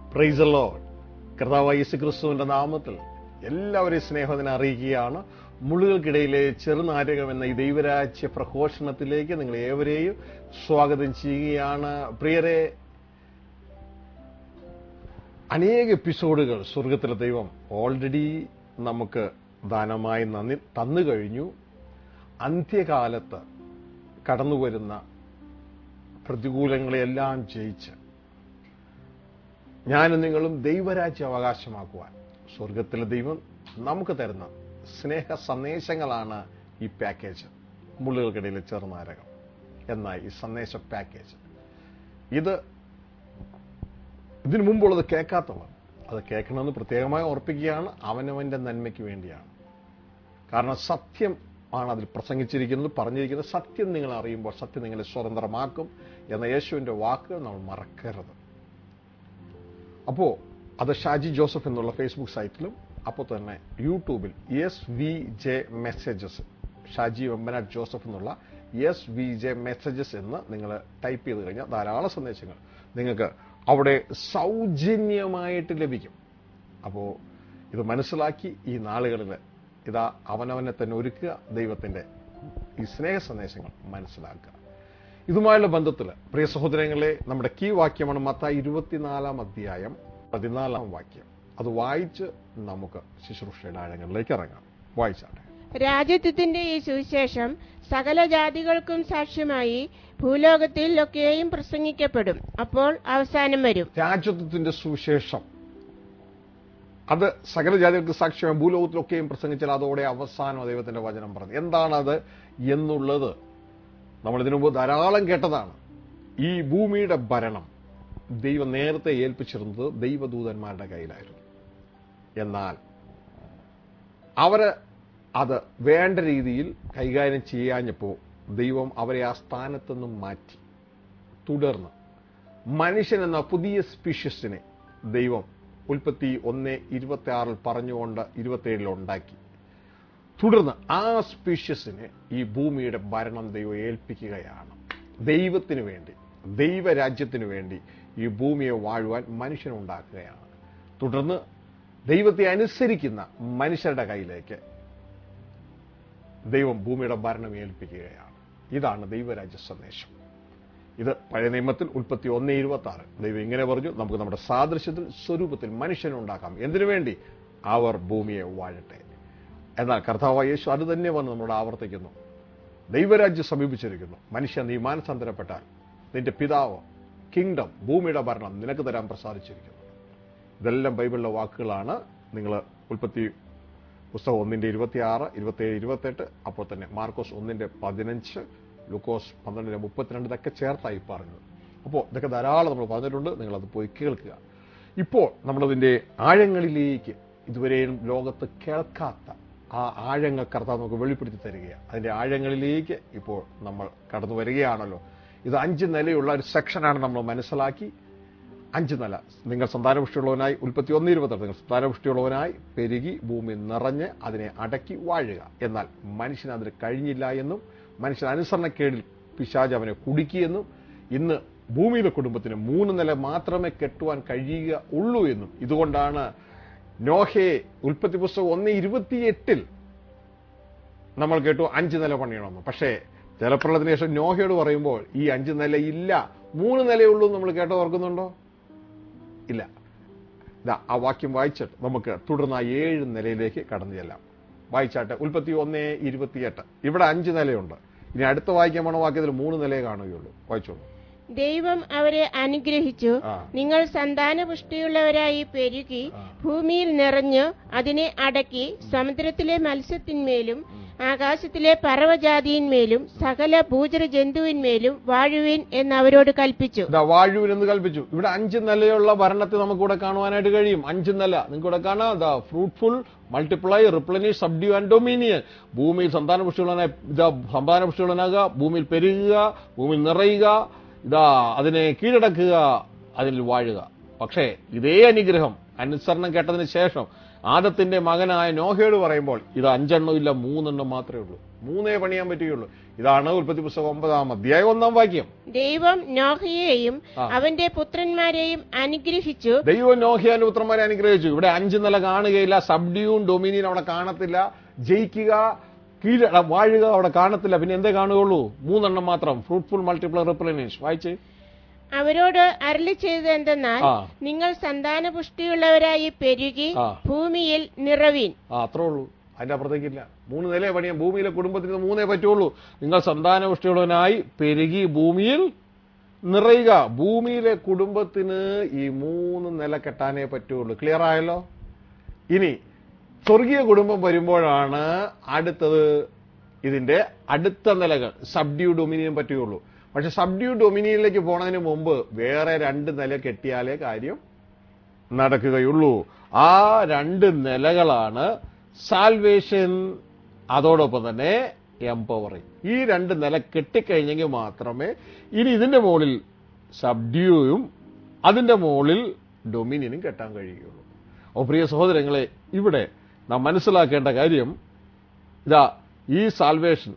Price load കർത്താവ് യേശു ക്രിസ്തുവിന്റെ നാമത്തിൽ എല്ലാവരെയും സ്നേഹത്തിനെ അറിയിക്കുകയാണ് മുള്ളുകൾക്കിടയിലെ ചെറുനാരകം എന്ന ഈ ദൈവരാജ്യ പ്രഘോഷണത്തിലേക്ക് നിങ്ങൾ ഏവരെയും സ്വാഗതം ചെയ്യുകയാണ് പ്രിയരെ അനേക എപ്പിസോഡുകൾ സ്വർഗത്തിലെ ദൈവം ഓൾറെഡി നമുക്ക് ദാനമായി നന്ദി തന്നു കഴിഞ്ഞു അന്ത്യകാലത്ത് കടന്നുവരുന്ന പ്രതികൂലങ്ങളെല്ലാം ജയിച്ച് ഞാനും നിങ്ങളും ദൈവരാജ്യം അവകാശമാക്കുവാൻ സ്വർഗത്തിലെ ദൈവം നമുക്ക് തരുന്ന സ്നേഹ സന്ദേശങ്ങളാണ് ഈ പാക്കേജ് മുള്ളുകൾക്കിടയിലെ ചെറുനാരകം എന്ന ഈ സന്ദേശ പാക്കേജ് ഇത് ഇതിനു മുമ്പുള്ളത് കേൾക്കാത്തവർ അത് കേൾക്കണമെന്ന് പ്രത്യേകമായി ഓർപ്പിക്കുകയാണ് അവനവന്റെ നന്മയ്ക്ക് വേണ്ടിയാണ് കാരണം സത്യം ആണ് അതിൽ പ്രസംഗിച്ചിരിക്കുന്നത് പറഞ്ഞിരിക്കുന്നത് സത്യം നിങ്ങൾ അറിയുമ്പോൾ സത്യം നിങ്ങളെ സ്വതന്ത്രമാക്കും എന്ന യേശുവിന്റെ വാക്കുകൾ നമ്മൾ മറക്കരുത് അപ്പോൾ അത് ഷാജി ജോസഫ് എന്നുള്ള ഫേസ്ബുക്ക് സൈറ്റിലും അപ്പോൾ തന്നെ യൂട്യൂബിൽ S V J messages Shaji Vembanad Joseph എന്നുള്ള എസ് വി ജെ മെസ്സേജസ് എന്ന് നിങ്ങൾ ടൈപ്പ് ചെയ്ത് കഴിഞ്ഞാൽ ധാരാളം സന്ദേശങ്ങൾ നിങ്ങൾക്ക് അവിടെ സൗജന്യമായിട്ട് ലഭിക്കും അപ്പോൾ ഇത് മനസ്സിലാക്കി ഈ നാളുകളിൽ ഇതാ അവനവനെ തന്നെ ഒരുക്കുക ദൈവത്തിന്റെ ഈ സ്നേഹ സന്ദേശങ്ങൾ മനസ്സിലാക്കുക ഇതുമായുള്ള ബന്ധത്തിൽ പ്രിയ സഹോദരങ്ങളെ നമ്മുടെ കീ വാക്യമാണ് മത്തായി ഇരുപത്തിനാലാം അധ്യായം പതിനാലാം വാക്യം അത് വായിച്ച് നമുക്ക് ശുശ്രൂഷയുടെ ആഴങ്ങളിലേക്ക് ഇറങ്ങാം വായിച്ചാട്ടെ രാജ്യത്വത്തിന്റെ ഈ സുവിശേഷം സകല ജാതികൾക്കും സാക്ഷ്യമായി ഭൂലോകത്തിൽ ഒക്കെയും പ്രസംഗിക്കപ്പെടും അപ്പോൾ അവസാനം വരും രാജ്യത്വത്തിന്റെ സുവിശേഷം അത് സകല ജാതികൾക്ക് സാക്ഷ്യമായി ഭൂലോകത്തിലൊക്കെയും പ്രസംഗിച്ചാൽ അതോടെ അവസാനം ദൈവത്തിന്റെ വചനം പറഞ്ഞു എന്താണത് എന്നുള്ളത് നമ്മൾ ഇതിനു മുമ്പ് ധാരാളം കേട്ടതാണ് ഈ ഭൂമിയുടെ ഭരണം ദൈവം നേരത്തെ ഏൽപ്പിച്ചിരുന്നത് ദൈവദൂതന്മാരുടെ കയ്യിലായിരുന്നു എന്നാൽ അവര് അത് വേണ്ട രീതിയിൽ കൈകാര്യം ചെയ്യാഞ്ഞപ്പോൾ ദൈവം അവരെ ആ സ്ഥാനത്തു നിന്നും മാറ്റി തുടർന്ന് മനുഷ്യൻ എന്ന പുതിയ സ്പീഷ്യസിനെ ദൈവം ഉൽപ്പത്തി ഒന്ന് ഇരുപത്തി ആറിൽ പറഞ്ഞുകൊണ്ട് ഇരുപത്തിയേഴിൽ ഉണ്ടാക്കി തുടർന്ന് ആ സ്പീഷ്യസിനെ ഈ ഭൂമിയുടെ ഭരണം ദൈവം ഏൽപ്പിക്കുകയാണ് ദൈവത്തിന് വേണ്ടി ദൈവരാജ്യത്തിന് വേണ്ടി ഈ ഭൂമിയെ വാഴുവാൻ മനുഷ്യനുണ്ടാക്കുകയാണ് തുടർന്ന് ദൈവത്തെ അനുസരിക്കുന്ന മനുഷ്യരുടെ കയ്യിലേക്ക് ദൈവം ഭൂമിയുടെ ഭരണം ഏൽപ്പിക്കുകയാണ് ഇതാണ് ദൈവരാജ്യ സന്ദേശം ഇത് പഴയ നിയമത്തിൽ ഉൽപ്പത്തി ഒന്ന് ഇരുപത്തി ആറ് ദൈവം ഇങ്ങനെ പറഞ്ഞു നമുക്ക് നമ്മുടെ സാദൃശ്യത്തിൽ സ്വരൂപത്തിൽ മനുഷ്യനുണ്ടാക്കാം എന്തിനു വേണ്ടി അവർ ഭൂമിയെ വാഴട്ടെ എന്നാൽ കർത്താവ് യേശു അത് തന്നെ വന്ന് നമ്മളോട് ആവർത്തിക്കുന്നു ദൈവരാജ്യം സമീപിച്ചിരിക്കുന്നു മനുഷ്യ നീ മാനസാന്തരപ്പെട്ടാൽ നിന്റെ പിതാവ് കിങ്ഡം ഭൂമിയുടെ ഭരണം നിനക്ക് തരാൻ പ്രസാദിച്ചിരിക്കുന്നു ഇതെല്ലാം ബൈബിളിലെ വാക്കുകളാണ് നിങ്ങൾ ഉൽപ്പത്തി പുസ്തകം ഒന്നിന്റെ ഇരുപത്തിയാറ് ഇരുപത്തിയേഴ് ഇരുപത്തെട്ട് അപ്പോൾ തന്നെ മാർക്കോസ് ഒന്നിന്റെ പതിനഞ്ച് ലുക്കോസ് പന്ത്രണ്ടിന്റെ മുപ്പത്തിരണ്ട് ഇതൊക്കെ ചേർത്തായി പറഞ്ഞത് അപ്പോൾ ഇതൊക്കെ ധാരാളം നമ്മൾ പറഞ്ഞിട്ടുണ്ട് നിങ്ങളത് പോയി കേൾക്കുക ഇപ്പോൾ നമ്മളതിന്റെ ആഴങ്ങളിലേക്ക് ഇതുവരെയും ലോകത്ത് കേൾക്കാത്ത ആ ആഴങ്ങൾ കർത്താവ് നമുക്ക് വെളിപ്പെടുത്തി തരികയാണ് അതിന്റെ ആഴങ്ങളിലേക്ക് ഇപ്പോൾ നമ്മൾ കടന്നു വരികയാണല്ലോ ഇത് അഞ്ച് നിലയുള്ള ഒരു സെക്ഷനാണ് നമ്മൾ മനസ്സിലാക്കി അഞ്ച് നില നിങ്ങൾ സന്താനപുഷ്ടിയുള്ളവനായി ഉൽപ്പത്തി ഒന്ന് ഇരുപത്തെട്ട് നിങ്ങൾ സന്താനപുഷ്ടിയുള്ളവനായി പെരുകി ഭൂമി നിറഞ്ഞ് അതിനെ അടക്കി വാഴുക എന്നാൽ മനുഷ്യന് അതിന് കഴിഞ്ഞില്ല എന്നും മനുഷ്യൻ അനുസരണക്കേടിൽ പിശാജ് അവനെ കുടുക്കിയെന്നും ഇന്ന് ഭൂമിയിലെ കുടുംബത്തിന് മൂന്ന് നില മാത്രമേ കെട്ടുവാൻ കഴിയുക ഉള്ളൂ എന്നും ഇതുകൊണ്ടാണ് നോഹയെ ഉൽപ്പത്തി പുസ്തകം ഒന്ന് ഇരുപത്തിയെട്ടിൽ നമ്മൾ കേട്ടു അഞ്ച് നില പണിയണമെന്ന് പക്ഷേ ജലപ്രളയത്തിന് ശേഷം നോഹയോട് പറയുമ്പോൾ ഈ അഞ്ച് നില ഇല്ല മൂന്ന് നിലയുള്ളൂ നമ്മൾ കേട്ടോ ഓർക്കുന്നുണ്ടോ ഇല്ല ഇതാ ആ വാക്യം വായിച്ചിട്ട് നമുക്ക് തുടർന്ന് ആ ഏഴ് നിലയിലേക്ക് കടന്നു ചെല്ലാം വായിച്ചാട്ടെ ഉൽപ്പത്തി ഒന്ന് ഇരുപത്തിയെട്ട് ഇവിടെ അഞ്ച് നിലയുണ്ട് ഇനി അടുത്ത വായിക്കാൻ പോണ വാക്യത്തിൽ മൂന്ന് നിലയെ കാണുകയുള്ളൂ വായിച്ചോളൂ ദൈവം അവരെ അനുഗ്രഹിച്ചു ആ. നിങ്ങൾ സന്താനപുഷ്ടിയുള്ളവരായി പെരുകി ആ. ഭൂമിയിൽ നിറഞ്ഞു അതിനെ അടക്കി സമുദ്രത്തിലെ മത്സ്യത്തിന്മേലും ആകാശത്തിലെ പറവജാതിയിന്മേലും സകല ഭൂചര ജന്തുവിന്മേലും വാഴുവിൻ എന്ന് അവരോട് കൽപ്പിച്ചു ഇതാ വാഴുവിൻ എന്ന് കൽപ്പിച്ചു ഇവിടെ അഞ്ച് നിലയുള്ള ഭരണത്തെ നമുക്ക് ഇവിടെ കാണുവാനായിട്ട് കഴിയും അഞ്ച് നില നിങ്ങൾക്ക് ഇവിടെ കാണാം the fruitful multiply replenish subdue and dominion ഭൂമിയിൽ സന്താനപുഷ്ടിയുള്ളവനായി ഇതാ സന്താനപുഷ്ടിയുള്ളവനാകുക ഭൂമിയിൽ പെരുകുക ഭൂമിയിൽ നിറയുക ഇതാ അതിനെ കീഴടക്കുക അതിൽ വാഴുക പക്ഷേ ഇതേ അനുഗ്രഹം അനുസരണം കേട്ടതിന് ശേഷം ആദത്തിന്റെ മകനായ നോഹയോട് പറയുമ്പോൾ ഇത് അഞ്ചെണ്ണം ഇല്ല മൂന്നെണ്ണം മാത്രമേ ഉള്ളൂ മൂന്നേ പണിയാൻ പറ്റുകയുള്ളൂ ഇതാണ് ഉൽപ്പത്തി പുസ്തകം ഒമ്പതാം അധ്യായം ഒന്നാം വാക്യം ദൈവം നോഹയെയും ആ. അവന്റെ പുത്രന്മാരെയും അനുഗ്രഹിച്ചു ദൈവം നോഹിയാന്റെ പുത്രന്മാരെ അനുഗ്രഹിച്ചു ഇവിടെ അഞ്ച് നില കാണുകയില്ല സബ്ഡ്യൂൺ ഡൊമിനിയൻ അവിടെ കാണത്തില്ല ജയിക്കുക കീഴ വാഴുക അവിടെ കാണത്തില്ല പിന്നെ എന്തേ കാണുകയുള്ളൂ മൂന്നെണ്ണം മാത്രം ഫ്രൂട്ട്ഫുൾ മൾട്ടിപ്ലർ റിപ്ലനേഷ് വായിച്ചേ അവരോട് അരളി ചെയ്തത് എന്തെന്നാൽ ആ. നിങ്ങൾ സന്താന പുഷ്ടിയുള്ളവരായി പെരുകി ആ. ഭൂമിയിൽ നിറവീൻ ആ അത്രേ ഉള്ളൂ അതിന്റെ അപ്പുറത്തേക്കില്ല മൂന്ന് നിലയെ പണിയാൻ ഭൂമിയിലെ കുടുംബത്തിന് മൂന്നേ പറ്റുള്ളൂ നിങ്ങൾ സന്താനപുഷ്ടിയുള്ളവനായി പെരുകി ഭൂമിയിൽ നിറയുക ഭൂമിയിലെ കുടുംബത്തിന് ഈ മൂന്ന് നില കെട്ടാനേ പറ്റുള്ളൂ ക്ലിയർ ആയല്ലോ ഇനി സ്വർഗീയ കുടുംബം വരുമ്പോഴാണ് അടുത്തത് ഇതിന്റെ അടുത്ത നിലകൾ സബ്ഡ്യൂ ഡൊമിനിയൻ പറ്റുകയുള്ളൂ പക്ഷെ സബ്ഡ്യൂ ഡൊമിനിയനിലേക്ക് പോണതിന് മുമ്പ് വേറെ രണ്ട് നില കെട്ടിയാലേ കാര്യം നടക്കുകയുള്ളൂ ആ രണ്ട് നിലകളാണ് സാൽവേഷൻ അതോടൊപ്പം തന്നെ എംപവറിങ് ഈ രണ്ട് നില കെട്ടിക്കഴിഞ്ഞെങ്കിൽ മാത്രമേ ഇനി ഇതിന്റെ മുകളിൽ സബ്ഡ്യൂയും അതിന്റെ മുകളിൽ ഡൊമിനിയനും കെട്ടാൻ കഴിയുകയുള്ളൂ ഓ പ്രിയ സഹോദരങ്ങളെ ഇവിടെ നാം മനസ്സിലാക്കേണ്ട കാര്യം ഇതാ ഈ സാൽവേഷൻ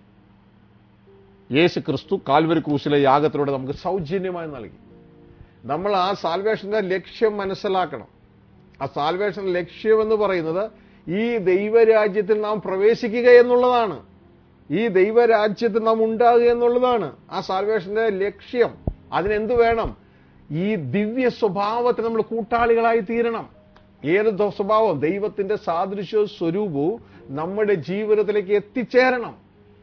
യേശു ക്രിസ്തു കാൽവരി ക്രൂശിലെ യാഗത്തിലൂടെ നമുക്ക് സൗജന്യമായി നൽകി നമ്മൾ ആ സാൽവേഷന്റെ ലക്ഷ്യം മനസ്സിലാക്കണം ആ സാൽവേഷന്റെ ലക്ഷ്യം എന്ന് പറയുന്നത് ഈ ദൈവരാജ്യത്തിൽ നാം പ്രവേശിക്കുക എന്നുള്ളതാണ് ഈ ദൈവരാജ്യത്തിൽ നാം ഉണ്ടാകുക എന്നുള്ളതാണ് ആ സാൽവേഷന്റെ ലക്ഷ്യം അതിനെന്ത് വേണം ഈ ദിവ്യ സ്വഭാവത്തിന് നമ്മൾ കൂട്ടാളികളായി തീരണം ഏത് ദ- സ്വഭാവം ദൈവത്തിന്റെ സാദൃശ്യവും സ്വരൂപവും നമ്മുടെ ജീവിതത്തിലേക്ക് എത്തിച്ചേരണം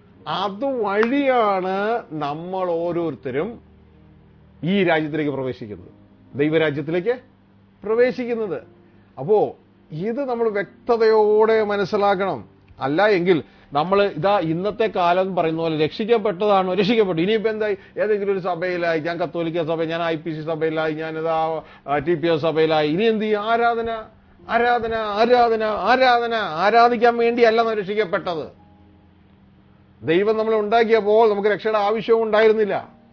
അതുവഴിയാണ് നമ്മൾ ഓരോരുത്തരും ഈ രാജ്യത്തിലേക്ക് പ്രവേശിക്കുന്നത് ദൈവരാജ്യത്തിലേക്ക് പ്രവേശിക്കുന്നത് അപ്പോ ഇത് നമ്മൾ വ്യക്തതയോടെ മനസ്സിലാക്കണം അല്ല എങ്കിൽ നമ്മൾ ഇതാ ഇന്നത്തെ കാലം എന്ന് പറയുന്ന പോലെ രക്ഷിക്കപ്പെട്ടതാണോ രക്ഷിക്കപ്പെട്ടു ഇനിയിപ്പോ എന്തായി ഏതെങ്കിലും ഒരു സഭയിലായി ഞാൻ കത്തോലിക്ക സഭ ഞാൻ ഐ പി സി സഭയിലായി ഞാൻ ഇതാ ടി പി എസ് സഭയിലായി ഇനി എന്ത് ചെയ്യും ആരാധന ആരാധന ആരാധന ആരാധന ആരാധിക്കാൻ വേണ്ടിയല്ല നാം രക്ഷിക്കപ്പെട്ടത് ദൈവം നമ്മളെ ഉണ്ടാക്കിയപ്പോൾ നമുക്ക് രക്ഷയുടെ ആവശ്യവും ഉണ്ടായിരുന്നില്ല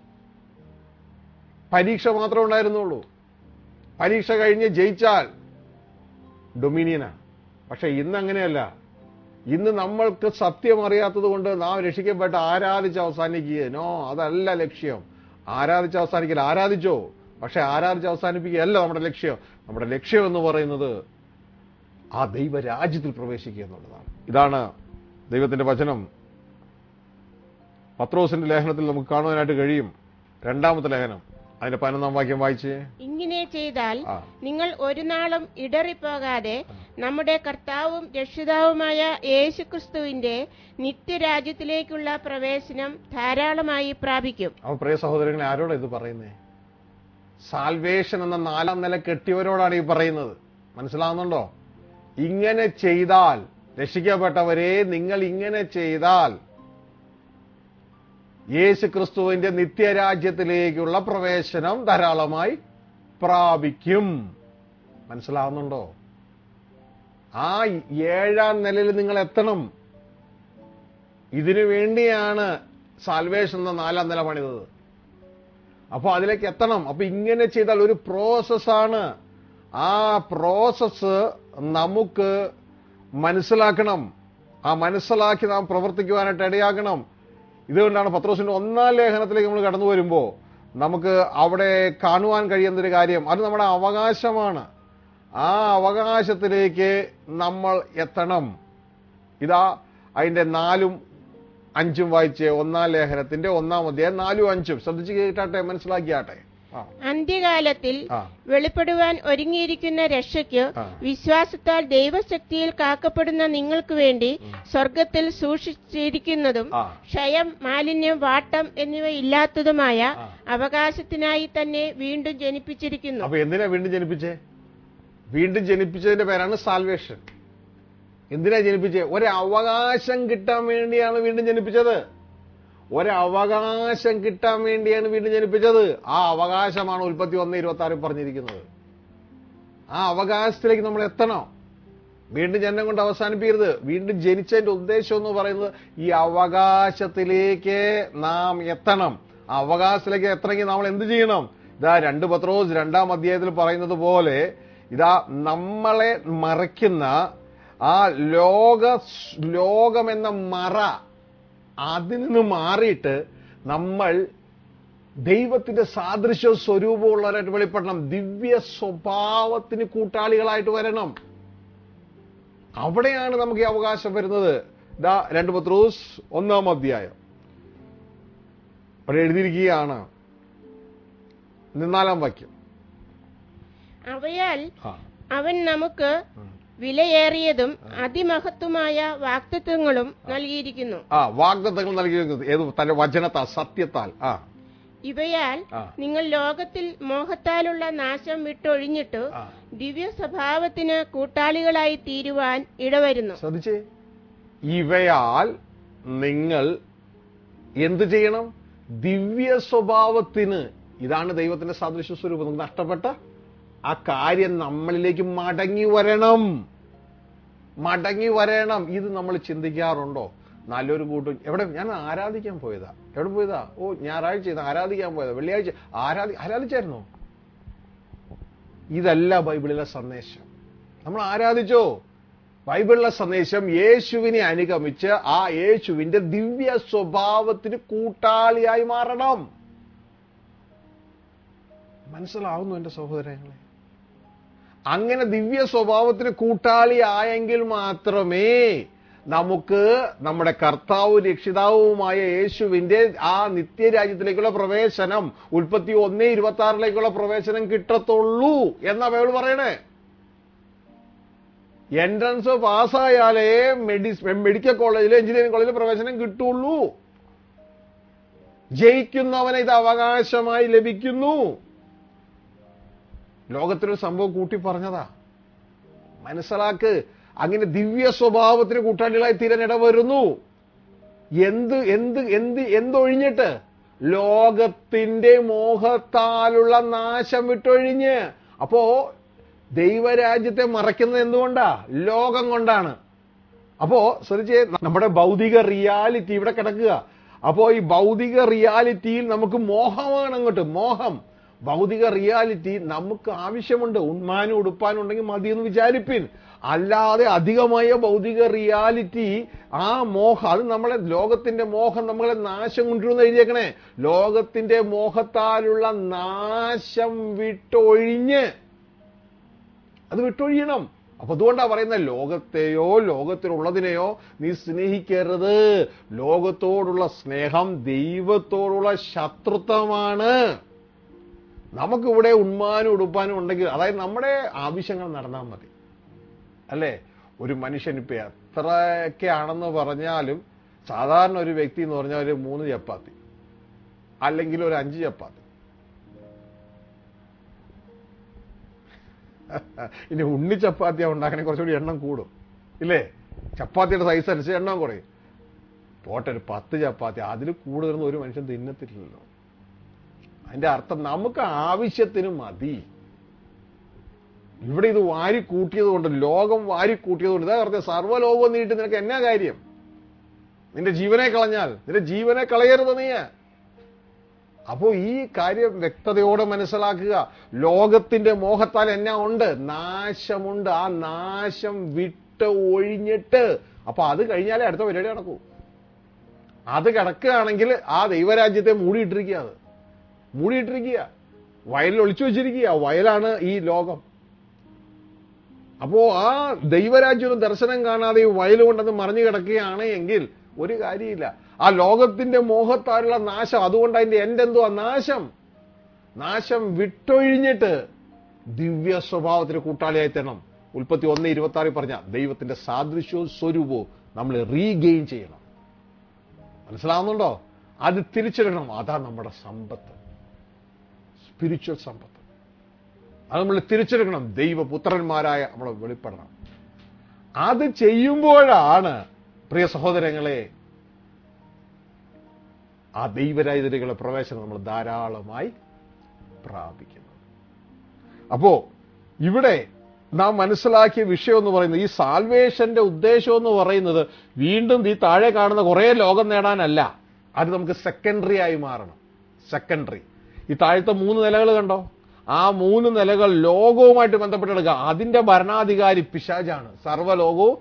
പരീക്ഷ മാത്രമേ ഉണ്ടായിരുന്നുള്ളൂ പരീക്ഷ കഴിഞ്ഞ് ജയിച്ചാൽ ഡൊമിനിയനാണ് പക്ഷെ ഇന്ന് അങ്ങനെയല്ല ഇന്ന് നമ്മൾക്ക് സത്യം അറിയാത്തത് കൊണ്ട് നാം രക്ഷിക്കപ്പെട്ട് ആരാധിച്ച് അവസാനിക്കുക നോ അതല്ല ലക്ഷ്യം ആരാധിച്ച് അവസാനിക്കില്ല ആരാധിച്ചോ പക്ഷെ ആരാധിച്ച് അവസാനിപ്പിക്കുകയല്ല നമ്മുടെ ലക്ഷ്യം നമ്മുടെ ലക്ഷ്യം എന്ന് പറയുന്നത് ആ ദൈവരാജ്യത്തിൽ പ്രവേശിക്കുക എന്നുള്ളതാണ് ഇതാണ് ദൈവത്തിന്റെ വചനം പത്രോസിന്റെ ലേഖനത്തിൽ നമുക്ക് കാണുവാനായിട്ട് കഴിയും രണ്ടാമത്തെ ലേഖനം അതിന്റെ പതിനൊന്നാം വാക്യം വായിച്ചേ ഇങ്ങനെ ചെയ്താൽ ആ. നിങ്ങൾ ഒരു നാളും ഇടറിപ്പോകാതെ നമ്മുടെ കർത്താവും രക്ഷിതാവുമായ യേശുക്രിസ്തുവിന്റെ നിത്യരാജ്യത്തിലേക്കുള്ള പ്രവേശനം ധാരാളമായി പ്രാപിക്കും അപ്പൊ പ്രിയ സഹോദരങ്ങളെ ആരോടാ ഇത് പറയുന്നേ സാൽവേഷൻ എന്ന നാലാം നില കെട്ടിയവരോടാണ് ഈ പറയുന്നത് മനസ്സിലാവുന്നുണ്ടോ ഇങ്ങനെ ചെയ്താൽ രക്ഷിക്കപ്പെട്ടവരെ നിങ്ങൾ ഇങ്ങനെ ചെയ്താൽ യേശു ക്രിസ്തുവിന്റെ നിത്യരാജ്യത്തിലേക്കുള്ള പ്രവേശനം ധാരാളമായി പ്രാപിക്കും മനസ്സിലാവുന്നുണ്ടോ ആ ഏഴാം നിലയിൽ നിങ്ങൾ എത്തണം ഇതിനു വേണ്ടിയാണ് സാൽവേഷൻ എന്ന നാലാം നില പണിതത് അപ്പൊ അതിലേക്ക് എത്തണം അപ്പൊ ഇങ്ങനെ ചെയ്താൽ ഒരു പ്രോസസ്സാണ് ആ പ്രോസസ്സ് നമുക്ക് മനസ്സിലാക്കണം ആ മനസ്സിലാക്കി നാം പ്രവർത്തിക്കുവാനായിട്ട് ഇടയാക്കണം ഇതുകൊണ്ടാണ് പത്രോസിന്റെ ഒന്നാം ലേഖനത്തിലേക്ക് നമ്മൾ കടന്നു വരുമ്പോൾ നമുക്ക് അവിടെ കാണുവാൻ കഴിയുന്ന ഒരു കാര്യം അത് നമ്മുടെ അവകാശമാണ് ആ അവകാശത്തിലേക്ക് നമ്മൾ എത്തണം ഇതാ അതിന്റെ നാലും അഞ്ചും വായിച്ച് ഒന്നാം ലേഖനത്തിന്റെ ഒന്നാം അധ്യായം നാലും അഞ്ചും ശ്രദ്ധിച്ച് കേട്ടാട്ടെ മനസ്സിലാക്കിയാട്ടെ ആ അന്ത്യകാലത്തിൽ ആ വെളിപ്പെടുവാൻ ഒരുങ്ങിയിരിക്കുന്ന രക്ഷയ്ക്ക് ആ. വിശ്വാസത്താൽ ദൈവശക്തിയിൽ കാക്കപ്പെടുന്ന നിങ്ങൾക്ക് വേണ്ടി സ്വർഗത്തിൽ സൂക്ഷിച്ചിരിക്കുന്നതും ആ ക്ഷയം മാലിന്യം വാട്ടം എന്നിവ ഇല്ലാത്തതുമായ ആ. അവകാശത്തിനായി തന്നെ വീണ്ടും ജനിപ്പിച്ചിരിക്കുന്നു അപ്പൊ എന്തിനാ വീണ്ടും ജനിപ്പിച്ചേ വീണ്ടും ജനിപ്പിച്ചതിന്റെ പേരാണ് സാൽവേഷൻ എന്തിനാ ജനിപ്പിച്ചേ ഒരു അവകാശം കിട്ടാൻ വേണ്ടിയാണ് വീണ്ടും ജനിപ്പിച്ചത് ഒരവകാശം കിട്ടാൻ വേണ്ടിയാണ് വീണ്ടും ജനിപ്പിച്ചത് ആ അവകാശമാണ് ഉൽപ്പത്തി ഒന്ന് ഇരുപത്തി ആറിൽ പറഞ്ഞിരിക്കുന്നത് ആ അവകാശത്തിലേക്ക് നമ്മൾ എത്തണം വീണ്ടും ജനനം കൊണ്ട് അവസാനിപ്പിക്കരുത് വീണ്ടും ജനിച്ചതിന്റെ ഉദ്ദേശം എന്ന് പറയുന്നത് ഈ അവകാശത്തിലേക്ക് നാം എത്തണം ആ അവകാശത്തിലേക്ക് എത്തണമെങ്കിൽ നമ്മൾ എന്ത് ചെയ്യണം ഇതാ രണ്ട് പത്രോസ് രണ്ടാം അധ്യായത്തിൽ പറയുന്നത് പോലെ ഇതാ നമ്മളെ മറയ്ക്കുന്ന ആ ലോക ലോകമെന്ന മറ അതിൽ നിന്ന് മാറിയിട്ട് നമ്മൾ ദൈവത്തിന്റെ സാദൃശ്യ സ്വരൂപമുള്ളവരായിട്ട് വെളിപ്പെടണം ദിവ്യ സ്വഭാവത്തിന് കൂട്ടാളികളായിട്ട് വരണം അവിടെയാണ് നമുക്ക് ഈ അവകാശം വരുന്നത് ദാ രണ്ട് പത്രോസ് ഒന്നാം അധ്യായം അവിടെ എഴുതിയിരിക്കുകയാണ് നാലാം വാക്യം അവയാൽ ആ അവൻ നമുക്ക് വിലയേറിയതും അതിമഹത്വമായ വാക്തത്വങ്ങളും നൽകിയിരിക്കുന്നു ആ വാഗ്ദത്തങ്ങൾ നൽകിയിരിക്കുന്നത് ഏത് തന്റെ വചനത്താൽ സത്യത്താൽ ആ ഇവയാൽ ആ. നിങ്ങൾ ലോകത്തിൽ മോഹത്താലുള്ള നാശം വിട്ടൊഴിഞ്ഞിട്ട് ആ. ദിവ്യ സ്വഭാവത്തിന് കൂട്ടാളികളായി തീരുവാൻ ഇടവരുന്നു ശ്രദ്ധിച്ചേ ഇവയാൽ നിങ്ങൾ എന്ത് ചെയ്യണം ദിവ്യ സ്വഭാവത്തിന് ഇതാണ് ദൈവത്തിന്റെ സാദൃശ്യ സ്വരൂപം നിങ്ങൾക്ക് നഷ്ടപ്പെട്ട ആ കാര്യം നമ്മളിലേക്ക് മടങ്ങി വരണം മടങ്ങി വരണം ഇത് നമ്മൾ ചിന്തിക്കാറുണ്ടോ നല്ലൊരു കൂട്ടും എവിടെ ഞാൻ ആരാധിക്കാൻ പോയതാ എവിടെ പോയതാ ഓ ഞായറാഴ്ച ഇത് ആരാധിക്കാൻ പോയതാ വെള്ളിയാഴ്ച ആരാധി ആരാധിച്ചായിരുന്നോ ഇതല്ല ബൈബിളിലെ സന്ദേശം നമ്മൾ ആരാധിച്ചോ ബൈബിളിലെ സന്ദേശം യേശുവിനെ അനുഗമിച്ച് ആ യേശുവിന്റെ ദിവ്യ സ്വഭാവത്തിന് കൂട്ടാളിയായി മാറണം മനസ്സിലാവുന്നു എന്റെ സഹോദരങ്ങളെ അങ്ങനെ ദിവ്യ സ്വഭാവത്തിന് കൂട്ടാളിയായെങ്കിൽ മാത്രമേ നമുക്ക് നമ്മുടെ കർത്താവും രക്ഷിതാവുമായ യേശുവിന്റെ ആ നിത്യരാജ്യത്തിലേക്കുള്ള പ്രവേശനം ഉൽപ്പത്തി ഒന്ന് ഇരുപത്തി ആറിലേക്കുള്ള പ്രവേശനം കിട്ടത്തുള്ളൂ എന്നാ ബൈബിൾ പറയണേ എൻട്രൻസ് പാസ്സായാലേ മെഡി മെഡിക്കൽ കോളേജിൽ എഞ്ചിനീയറിംഗ് കോളേജിൽ പ്രവേശനം കിട്ടുള്ളൂ ജയിക്കുന്നവന് ഇത് അവകാശമായി ലഭിക്കുന്നു ലോകത്തിലൊരു സംഭവം കൂട്ടി പറഞ്ഞതാ മനസ്സിലാക്ക് അങ്ങനെ ദിവ്യ സ്വഭാവത്തിന് കൂട്ടാളികളായി തീരാൻ ഇടവരുന്നു എന്ത് എന്ത് എന്ത് എന്തൊഴിഞ്ഞിട്ട് ലോകത്തിന്റെ മോഹത്താലുള്ള നാശം വിട്ടൊഴിഞ്ഞ് അപ്പോ ദൈവരാജ്യത്തെ മറയ്ക്കുന്നത് എന്തുകൊണ്ടാ ലോകം കൊണ്ടാണ് അപ്പോ ശ്രദ്ധിച്ചേ നമ്മുടെ ഭൗതിക റിയാലിറ്റി ഇവിടെ കിടക്കുക അപ്പോ ഈ ഭൗതിക റിയാലിറ്റിയിൽ നമുക്ക് മോഹമാണ് അങ്ങോട്ട് മോഹം ഭൗതിക റിയാലിറ്റി നമുക്ക് ആവശ്യമുണ്ട് ഉണ്മാനും ഉടുപ്പാനും ഉണ്ടെങ്കിൽ മതി എന്ന് വിചാരിപ്പിൻ അല്ലാതെ അധികമായ ഭൗതിക റിയാലിറ്റി ആ മോഹം അത് നമ്മളെ ലോകത്തിന്റെ മോഹം നമ്മളെ നാശം കൊണ്ടുവരുന്ന എഴുതിയേക്കണേ ലോകത്തിന്റെ മോഹത്താലുള്ള നാശം വിട്ടൊഴിഞ്ഞ് അത് വിട്ടൊഴിയണം അപ്പൊ അതുകൊണ്ടാ പറയുന്നത് ലോകത്തെയോ ലോകത്തിലുള്ളതിനെയോ നീ സ്നേഹിക്കരുത് ലോകത്തോടുള്ള സ്നേഹം ദൈവത്തോടുള്ള ശത്രുത്വമാണ് നമുക്കിവിടെ ഉണ്മാനും ഉടുപ്പാനും ഉണ്ടെങ്കിൽ അതായത് നമ്മുടെ ആവശ്യങ്ങൾ നടന്നാൽ മതി അല്ലേ ഒരു മനുഷ്യൻ ഇപ്പൊ എത്രയൊക്കെ ആണെന്ന് പറഞ്ഞാലും സാധാരണ ഒരു വ്യക്തി എന്ന് പറഞ്ഞാൽ ഒരു മൂന്ന് ചപ്പാത്തി അല്ലെങ്കിൽ ഒരു അഞ്ച് ചപ്പാത്തി ഇനി ഉണ്ണി ചപ്പാത്തി ഉണ്ടാക്കണേ കുറച്ചുകൂടി എണ്ണം കൂടും ഇല്ലേ ചപ്പാത്തിയുടെ സൈസ് അനുസരിച്ച് എണ്ണം കുറയും പോട്ടെ ഒരു പത്ത് ചപ്പാത്തി അതിൽ കൂടുതലൊന്നും ഒരു മനുഷ്യൻ തിന്നത്തില്ലല്ലോ അതിന്റെ അർത്ഥം നമുക്ക് ആവശ്യത്തിന് മതി ഇവിടെ ഇത് വാരി കൂട്ടിയത് കൊണ്ട് ലോകം വാരി കൂട്ടിയത് കൊണ്ട് ഇതാ പറഞ്ഞ സർവ്വലോകം നീട്ടി നിനക്ക് എന്നാ കാര്യം നിന്റെ ജീവനെ കളഞ്ഞാൽ നിന്റെ ജീവനെ കളയരുത് നീ അപ്പോ ഈ കാര്യം വ്യക്തതയോടെ മനസ്സിലാക്കുക ലോകത്തിന്റെ മോഹത്താൽ എന്നാ ഉണ്ട് നാശമുണ്ട് ആ നാശം വിട്ട് ഒഴിഞ്ഞിട്ട് അപ്പൊ അത് കഴിഞ്ഞാലേ അടുത്ത പരിപാടി നടക്കൂ അത് കിടക്കുകയാണെങ്കിൽ ആ ദൈവരാജ്യത്തെ മൂടിയിട്ടിരിക്കുക അത് മൂടിയിട്ടിരിക്കുക വയലിൽ ഒളിച്ചു വെച്ചിരിക്കുക വയലാണ് ഈ ലോകം അപ്പോ ആ ദൈവരാജ്യം ദർശനം കാണാതെ ഈ വയൽ കൊണ്ടത് മറിഞ്ഞു കിടക്കുകയാണ് എങ്കിൽ ഒരു കാര്യമില്ല ആ ലോകത്തിന്റെ മോഹത്താലുള്ള നാശം അതുകൊണ്ട് അതിന്റെ എന്റെ എന്തുവാ നാശം നാശം വിട്ടൊഴിഞ്ഞിട്ട് ദിവ്യ സ്വഭാവത്തിന് കൂട്ടാളിയായി തരണം ഉൽപ്പത്തി ഒന്ന് ഇരുപത്തി ആറിൽ പറഞ്ഞ ദൈവത്തിന്റെ സാദൃശ്യവും സ്വരൂപവും നമ്മൾ റീഗെയിൻ ചെയ്യണം മനസ്സിലാവുന്നുണ്ടോ അത് തിരിച്ചെടുക്കണം അതാ നമ്മുടെ സമ്പത്ത് സ്പിരിച്വൽ സമ്പത്ത് അത് നമ്മൾ തിരിച്ചെടുക്കണം ദൈവപുത്രന്മാരായ നമ്മൾ വെളിപ്പെടണം അത് ചെയ്യുമ്പോഴാണ് പ്രിയ സഹോദരങ്ങളെ ആ ദൈവരാജ്യത്തിലേക്കുള്ള പ്രവേശനം നമ്മൾ ധാരാളമായി പ്രാപിക്കുന്നത് അപ്പോ ഇവിടെ നാം മനസ്സിലാക്കിയ വിഷയം എന്ന് പറയുന്നത് ഈ സാൽവേഷന്റെ ഉദ്ദേശം എന്ന് പറയുന്നത് വീണ്ടും ഈ താഴെ കാണുന്ന കുറേ ലോകം നേടാനല്ല അത് നമുക്ക് സെക്കൻഡറി ആയി മാറണം സെക്കൻഡറി ഈ താഴത്തെ മൂന്ന് നിലകൾ കണ്ടോ ആ മൂന്ന് നിലകൾ ലോകവുമായിട്ട് ബന്ധപ്പെട്ടെടുക്കുക അതിന്റെ ഭരണാധികാരി പിശാജാണ് സർവ്വലോകവും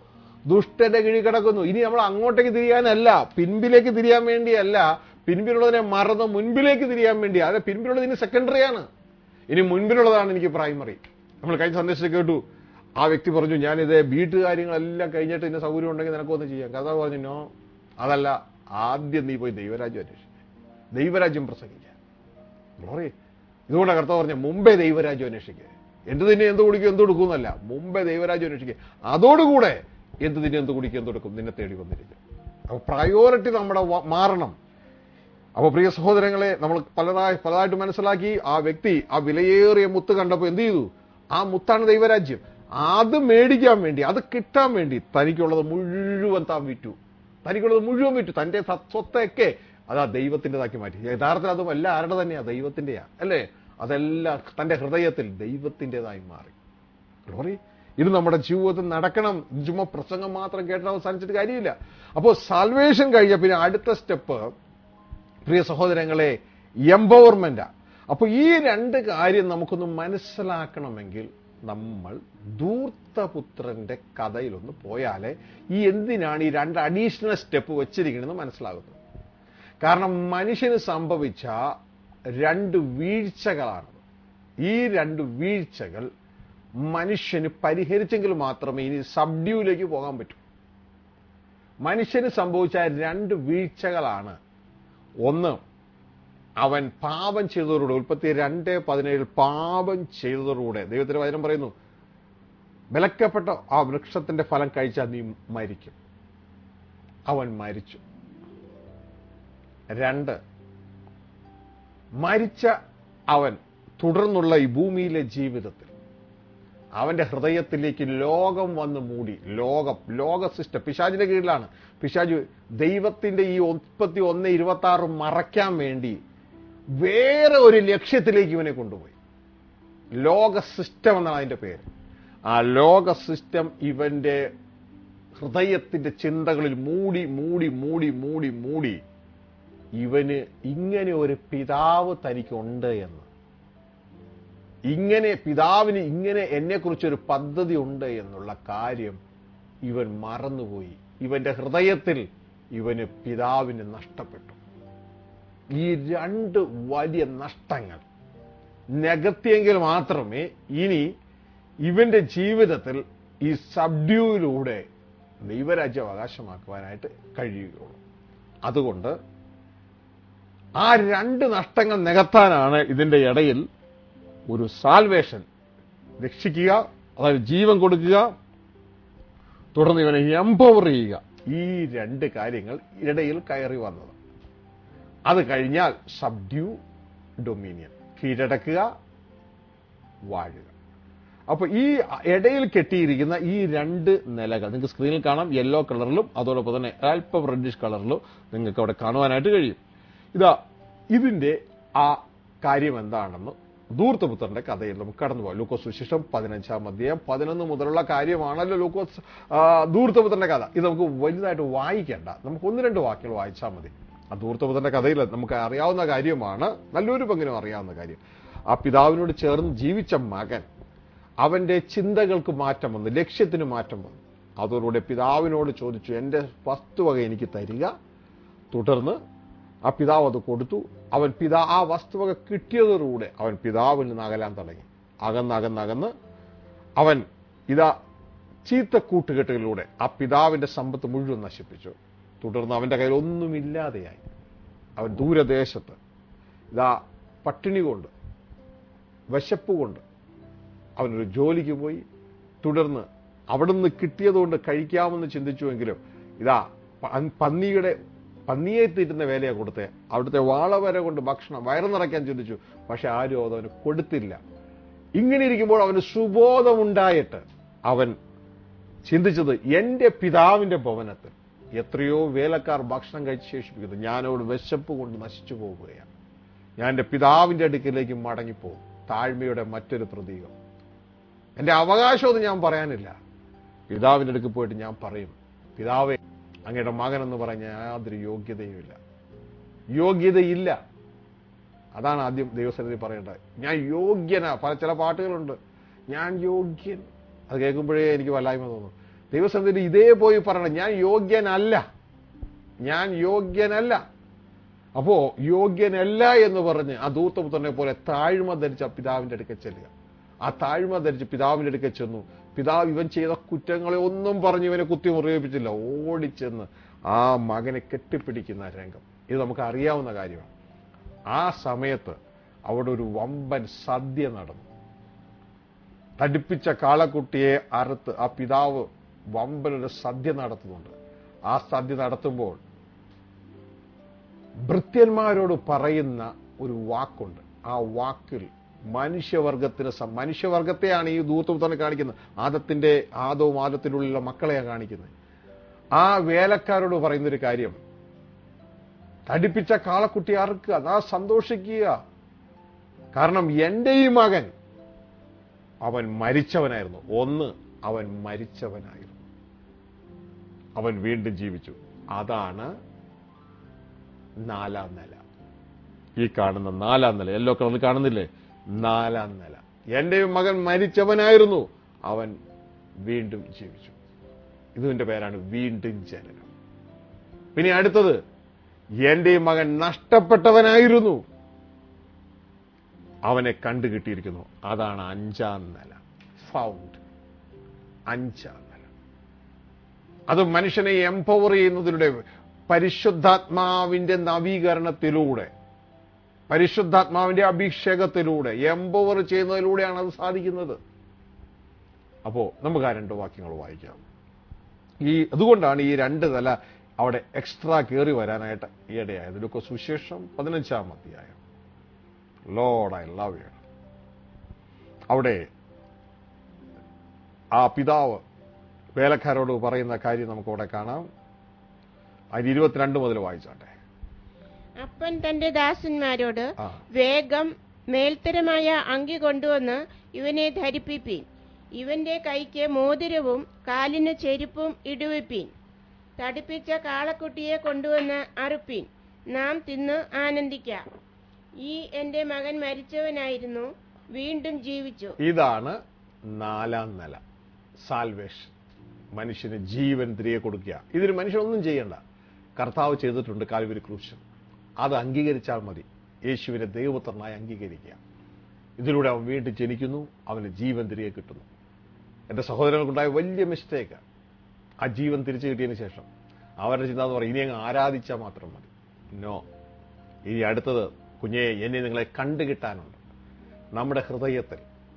ദുഷ്ടന്റെ കിഴി കിടക്കുന്നു ഇനി നമ്മൾ അങ്ങോട്ടേക്ക് തിരിയാനല്ല പിൻപിലേക്ക് തിരിയാൻ വേണ്ടിയല്ല പിൻപിലുള്ളതിനെ മറന്ന് മുൻപിലേക്ക് തിരിയാൻ വേണ്ടി അത് പിൻപിലുള്ളത് ഇനി സെക്കൻഡറിയാണ് ഇനി മുൻപിലുള്ളതാണ് എനിക്ക് പ്രൈമറി നമ്മൾ കഴിഞ്ഞ സന്ദേശത്തിൽ കേട്ടു ആ വ്യക്തി പറഞ്ഞു ഞാനിത് വീട്ടുകാര്യങ്ങളെല്ലാം കഴിഞ്ഞിട്ട് ഇതിന്റെ സൗകര്യം ഉണ്ടെങ്കിൽ നിനക്കൊന്ന് ചെയ്യാം കഥ പറഞ്ഞു നോ അതല്ല ആദ്യം നീ പോയി ദൈവരാജ്യം അന്വേഷിക്കുക ദൈവരാജ്യം പ്രസംഗിക്കുക ഗ്ലോറി ഇതുകൊണ്ടാണ് കർത്താവ് പറഞ്ഞ മുമ്പേ ദൈവരാജ്യം അന്വേഷിക്കുക എന്ത് തന്നെ എന്ത് കുടിക്കും എന്ത് കൊടുക്കുമെന്നല്ല മുമ്പേ ദൈവരാജ്യം അന്വേഷിക്കുക അതോടുകൂടെ എന്ത് തന്നെ എന്ത് കുടിക്കും എന്ത് കൊടുക്കും നിന്നെ തേടി വന്നിരിക്കും അപ്പൊ പ്രയോറിറ്റി നമ്മുടെ വ- മാറണം അപ്പൊ പ്രിയ സഹോദരങ്ങളെ നമ്മൾ പലതായി പലതായിട്ട് മനസ്സിലാക്കി ആ വ്യക്തി ആ വിലയേറിയ മുത്ത് കണ്ടപ്പോൾ എന്ത് ചെയ്തു ആ മുത്താണ് ദൈവരാജ്യം അത് മേടിക്കാൻ വേണ്ടി അത് കിട്ടാൻ വേണ്ടി തനിക്കുള്ളത് മുഴുവൻ താൻ വിറ്റു തനിക്കുള്ളത് മുഴുവൻ വിറ്റു തന്റെ സ- സ്വത്തൊക്കെ അതാ ദൈവത്തിൻ്റെതാക്കി മാറ്റി യഥാർത്ഥത്തിൽ അതും എല്ലാം ആരുടെ തന്നെയാ ദൈവത്തിന്റെയാ അല്ലേ അതെല്ലാം തന്റെ ഹൃദയത്തിൽ ദൈവത്തിൻ്റെതായി മാറി ഗ്ലോറി ഇത് നമ്മുടെ ജീവിതത്തിൽ നടക്കണം ഇത് ചുമ്മാ പ്രസംഗം മാത്രം കേട്ടിട്ട് അവസാനിച്ചിട്ട് കാര്യമില്ല അപ്പോൾ സാൽവേഷൻ കഴിഞ്ഞ പിന്നെ അടുത്ത സ്റ്റെപ്പ് പ്രിയ സഹോദരങ്ങളെ എംപവർമെന്റാ അപ്പൊ ഈ രണ്ട് കാര്യം നമുക്കൊന്ന് മനസ്സിലാക്കണമെങ്കിൽ നമ്മൾ ധൂർത്തപുത്രന്റെ കഥയിലൊന്ന് പോയാലേ ഈ എന്തിനാണ് ഈ രണ്ട് അഡീഷണൽ സ്റ്റെപ്പ് വെച്ചിരിക്കണമെന്ന് മനസ്സിലാകുന്നത് കാരണം മനുഷ്യന് സംഭവിച്ച രണ്ട് വീഴ്ചകളാണ് ഈ രണ്ട് വീഴ്ചകൾ മനുഷ്യന് പരിഹരിച്ചെങ്കിൽ മാത്രമേ ഇനി സബ്ഡ്യൂയിലേക്ക് പോകാൻ പറ്റൂ മനുഷ്യന് സംഭവിച്ച രണ്ട് വീഴ്ചകളാണ് ഒന്ന് അവൻ പാപം ചെയ്തതോടുകൂടെ ഉൽപ്പത്തി രണ്ട് പതിനേഴിൽ പാപം ചെയ്തതോടുകൂടെ ദൈവത്തിന്റെ വചനം പറയുന്നു വിലക്കപ്പെട്ട ആ വൃക്ഷത്തിന്റെ ഫലം കഴിച്ചാൽ നീ മരിക്കും അവൻ മരിച്ചു രണ്ട് മരിച്ച അവൻ തുടർന്നുള്ള ഈ ഭൂമിയിലെ ജീവിതത്തിൽ അവന്റെ ഹൃദയത്തിലേക്ക് ലോകം വന്ന് മൂടി ലോകം ലോക സിസ്റ്റം പിശാജിന്റെ കീഴിലാണ് പിശാജ് ദൈവത്തിന്റെ ഈ ഉൽപ്പത്തി ഒന്ന് ഇരുപത്തി ആറ് മറയ്ക്കാൻ വേണ്ടി വേറെ ഒരു ലക്ഷ്യത്തിലേക്ക് ഇവനെ കൊണ്ടുപോയി ലോക സിസ്റ്റം എന്നാണ് അതിന്റെ പേര് ആ ലോക സിസ്റ്റം ഇവന്റെ ഹൃദയത്തിന്റെ ചിന്തകളിൽ മൂടി മൂടി മൂടി മൂടി മൂടി ഇവന് ഇങ്ങനെ ഒരു പിതാവ് തനിക്കുണ്ട് എന്ന് ഇങ്ങനെ പിതാവിന് ഇങ്ങനെ എന്നെക്കുറിച്ചൊരു പദ്ധതി ഉണ്ട് എന്നുള്ള കാര്യം ഇവൻ മറന്നുപോയി ഇവന്റെ ഹൃദയത്തിൽ ഇവന് പിതാവിന് നഷ്ടപ്പെട്ടു ഈ രണ്ട് വലിയ നഷ്ടങ്ങൾ നികത്തിയെങ്കിൽ മാത്രമേ ഇനി ഇവന്റെ ജീവിതത്തിൽ ഈ സബ്ഡ്യൂയിലൂടെ ദൈവരാജ്യം അവകാശമാക്കുവാനായിട്ട് കഴിയുകയുള്ളൂ അതുകൊണ്ട് ആ രണ്ട് നഷ്ടങ്ങൾ നികത്താനാണ് ഇതിന്റെ ഇടയിൽ ഒരു സാൽവേഷൻ രക്ഷിക്കുക അതായത് ജീവൻ കൊടുക്കുക തുടർന്ന് ഇവനെ എംപവർ ചെയ്യുക ഈ രണ്ട് കാര്യങ്ങൾ ഇടയിൽ കയറി വന്നത് അത് കഴിഞ്ഞാൽ സബ്ഡ്യൂ ഡൊമീനിയൻ കീഴടക്കുക വാഴുക അപ്പൊ ഈ ഇടയിൽ കെട്ടിയിരിക്കുന്ന ഈ രണ്ട് നിലകൾ നിങ്ങൾക്ക് സ്ക്രീനിൽ കാണാം യെല്ലോ കളറിലും അതോടൊപ്പം തന്നെ അല്പം റെഡിഷ് കളറിലും നിങ്ങൾക്ക് അവിടെ കാണുവാനായിട്ട് കഴിയും ഇതാ ഇതിന്റെ ആ കാര്യം എന്താണെന്ന് ധൂർത്തപുത്രന്റെ കഥയിൽ നമുക്ക് കടന്നുപോകാം ലൂക്കോസ് സുശേഷം പതിനഞ്ചാം അധ്യായം പതിനൊന്ന് മുതലുള്ള കാര്യമാണല്ലോ ലൂക്കോസ് ആ, ധൂർത്തപുത്രന്റെ കഥ ഇത് നമുക്ക് വലുതായിട്ട് വായിക്കേണ്ട നമുക്ക് ഒന്ന് രണ്ട് വാക്യങ്ങൾ വായിച്ചാൽ മതി ആ ധൂർത്തപുത്രന്റെ കഥയിൽ നമുക്ക് അറിയാവുന്ന കാര്യമാണ് നല്ലൊരു പങ്കിനും അറിയാവുന്ന കാര്യം ആ പിതാവിനോട് ചേർന്ന് ജീവിച്ച മകൻ അവന്റെ ചിന്തകൾക്ക് മാറ്റം വന്നു ലക്ഷ്യത്തിന് മാറ്റം വന്നു അതോടുകൂടെ പിതാവിനോട് ചോദിച്ചു എൻ്റെ വസ്തുവക എനിക്ക് തരിക തുടർന്ന് ആ പിതാവ് അത് കൊടുത്തു അവൻ പിതാ ആ വസ്തുവക കിട്ടിയതോടുകൂടെ അവൻ പിതാവിൽ നിന്ന് അകലാൻ തുടങ്ങി അകന്ന് അകന്ന് അകന്ന് അവൻ ഇതാ ചീത്ത കൂട്ടുകെട്ടുകളിലൂടെ ആ പിതാവിന്റെ സമ്പത്ത് മുഴുവൻ നശിപ്പിച്ചു തുടർന്ന് അവന്റെ കയ്യിൽ ഒന്നുമില്ലാതെയായി അവൻ ദൂരദേശത്ത് ഇതാ പട്ടിണി കൊണ്ട് വിശപ്പ് കൊണ്ട് അവനൊരു ജോലിക്ക് പോയി തുടർന്ന് അവിടുന്ന് കിട്ടിയതുകൊണ്ട് കഴിക്കാമെന്ന് ചിന്തിച്ചുവെങ്കിലും ഇതാ പ- പന്നിയുടെ പന്നിയെ തീറ്റുന്ന വേലയാണ് കൊടുത്തേ അവിടുത്തെ വാളവര കൊണ്ട് ഭക്ഷണം വയറു നിറയ്ക്കാൻ ചിന്തിച്ചു പക്ഷെ ആരും അത് അവന് കൊടുത്തില്ല ഇങ്ങനെ ഇരിക്കുമ്പോൾ അവന് സുബോധമുണ്ടായിട്ട് അവൻ ചിന്തിച്ചത് എന്റെ പിതാവിന്റെ ഭവനത്തിൽ എത്രയോ വേലക്കാർ ഭക്ഷണം കഴിച്ച് ശേഷിപ്പിക്കുന്നു ഞാനോട് വിശപ്പ് കൊണ്ട് നശിച്ചു പോവുകയാണ് ഞാൻ എൻ്റെ പിതാവിന്റെ അടുക്കിലേക്ക് മടങ്ങിപ്പോകും താഴ്മയുടെ മറ്റൊരു പ്രതീകം എൻ്റെ അവകാശമൊന്നും ഞാൻ പറയാനില്ല പിതാവിന്റെ അടുക്ക് പോയിട്ട് ഞാൻ പറയും പിതാവേ അങ്ങയുടെ മകൻ എന്ന് പറഞ്ഞ യാതൊരു യോഗ്യതയുമില്ല യോഗ്യതയില്ല അതാണ് ആദ്യം ദൈവസന്നിധി പറയേണ്ടത് ഞാൻ യോഗ്യനാ പല ചില പാട്ടുകളുണ്ട് ഞാൻ യോഗ്യൻ അത് കേൾക്കുമ്പോഴേ എനിക്ക് വല്ലായ്മ തോന്നും ദൈവസന്നിധി ഇതേ പോയി പറയണം ഞാൻ യോഗ്യനല്ല ഞാൻ യോഗ്യനല്ല അപ്പോ യോഗ്യനല്ല എന്ന് പറഞ്ഞ് ആ ദൂത്തപുത്രനെ പോലെ താഴ്മ ധരിച്ച പിതാവിന്റെ അടുക്കൽ ചെല്ലുക ആ താഴ്മ ധരിച്ച് പിതാവിന്റെ അടുക്കൽ ചെന്നു പിതാവ് ഇവൻ ചെയ്ത കുറ്റങ്ങളെ ഒന്നും പറഞ്ഞ് ഇവനെ കുത്തി മുറിവേപ്പിച്ചില്ല ഓടിച്ചെന്ന് ആ മകനെ കെട്ടിപ്പിടിക്കുന്ന രംഗം ഇത് നമുക്ക് അറിയാവുന്ന കാര്യമാണ് ആ സമയത്ത് അവിടെ ഒരു വമ്പൻ സദ്യ നടന്നു തടിപ്പിച്ച കാളക്കുട്ടിയെ അറുത്ത് ആ പിതാവ് വമ്പനൊരു സദ്യ നടത്തുന്നുണ്ട് ആ സദ്യ നടത്തുമ്പോൾ ഭൃത്യന്മാരോട് പറയുന്ന ഒരു വാക്കുണ്ട് ആ വാക്കിൽ മനുഷ്യവർഗത്തിന് സം- മനുഷ്യവർഗത്തെയാണ് ഈ ദൂത്തപുത്രനെ കാണിക്കുന്നത് ആദത്തിന്റെ ആദവും ആദത്തിനുള്ളിലുള്ള മക്കളെയാണ് കാണിക്കുന്നത് ആ വേലക്കാരോട് പറയുന്നൊരു കാര്യം തടിപ്പിച്ച കാളക്കുട്ടി അറുക്കുക ആ സന്തോഷിക്കുക കാരണം എന്റെ ഈ മകൻ അവൻ മരിച്ചവനായിരുന്നു ഒന്ന് അവൻ മരിച്ചവനായിരുന്നു അവൻ വീണ്ടും ജീവിച്ചു അതാണ് നാലാം നില ഈ കാണുന്ന നാലാം നില യെല്ലോ കളറിൽ കാണുന്നില്ലേ നാലാം നില എന്റെ മകൻ മരിച്ചവനായിരുന്നു അവൻ വീണ്ടും ജീവിച്ചു ഇതിന്റെ പേരാണ് വീണ്ടും ജനനം പിന്നെ അടുത്തത് എന്റെ മകൻ നഷ്ടപ്പെട്ടവനായിരുന്നു അവനെ കണ്ടു കിട്ടിയിരിക്കുന്നു അതാണ് അഞ്ചാം നില ഫൗണ്ട് അഞ്ചാം നില അത് മനുഷ്യനെ എംപവർ ചെയ്യുന്നതിലൂടെ പരിശുദ്ധാത്മാവിന്റെ നവീകരണത്തിലൂടെ പരിശുദ്ധാത്മാവിന്റെ അഭിഷേകത്തിലൂടെ എംപവർ ചെയ്യുന്നതിലൂടെയാണ് അത് സാധിക്കുന്നത് അപ്പോ നമുക്ക് ആ രണ്ട് വാക്യങ്ങൾ വായിക്കാം ഈ അതുകൊണ്ടാണ് ഈ രണ്ട് നില അവിടെ എക്സ്ട്രാ കയറി വരാനായിട്ട് ഈയിടെയായത് ഇതൊക്കെ സുശേഷം പതിനഞ്ചാം അധ്യായം ലോഡ് ഐ ലവ് യു അവിടെ ആ പിതാവ് വേലക്കാരോട് പറയുന്ന കാര്യം നമുക്ക് അവിടെ കാണാം അതിന് ഇരുപത്തിരണ്ട് മുതൽ വായിച്ചാട്ടെ അപ്പൻ തന്റെ ദാസന്മാരോട് ആ വേഗം മേൽത്തരമായ അങ്കി കൊണ്ടുവന്ന് ഇവനെ ധരിപ്പിപ്പീൻ ഇവന്റെ കൈക്ക് മോതിരവും കാലിന് ചെരുപ്പും ഇടുവിപ്പീൻ തടിപ്പിച്ച കാളക്കുട്ടിയെ കൊണ്ടുവന്ന് അറുപ്പീൻ നാം തിന്ന് ആനന്ദിക്കാം ഈ എന്റെ മകൻ മരിച്ചവനായിരുന്നു വീണ്ടും ജീവിച്ചു ഇതാണ് നാലാം നില സാൽവേഷൻ മനുഷ്യന് ജീവൻ തിരികെ കൊടുക്കുക ഇതിന് മനുഷ്യനൊന്നും ചെയ്യണ്ട കർത്താവ് ചെയ്തിട്ടുണ്ട് കാൽവരി ക്രൂശൻ അത് അംഗീകരിച്ചാൽ മതി യേശുവിനെ ദൈവപുത്രനായി അംഗീകരിക്കുക ഇതിലൂടെ അവൻ വീണ്ടും ജനിക്കുന്നു അവന് ജീവൻ തിരികെ കിട്ടുന്നു എന്റെ സഹോദരങ്ങൾക്കുണ്ടായ വലിയ മിസ്റ്റേക്ക് ആ ജീവൻ തിരിച്ചു കിട്ടിയതിന് ശേഷം അവരുടെ ചിന്ത എന്ന് പറയും ഇനി അങ്ങ് ആരാധിച്ചാൽ മാത്രം മതി നോ ഇനി അടുത്തത് കുഞ്ഞെ എന്നെ നിങ്ങളെ കണ്ടുകിട്ടാനുണ്ട് നമ്മുടെ ഹൃദയത്തിൽ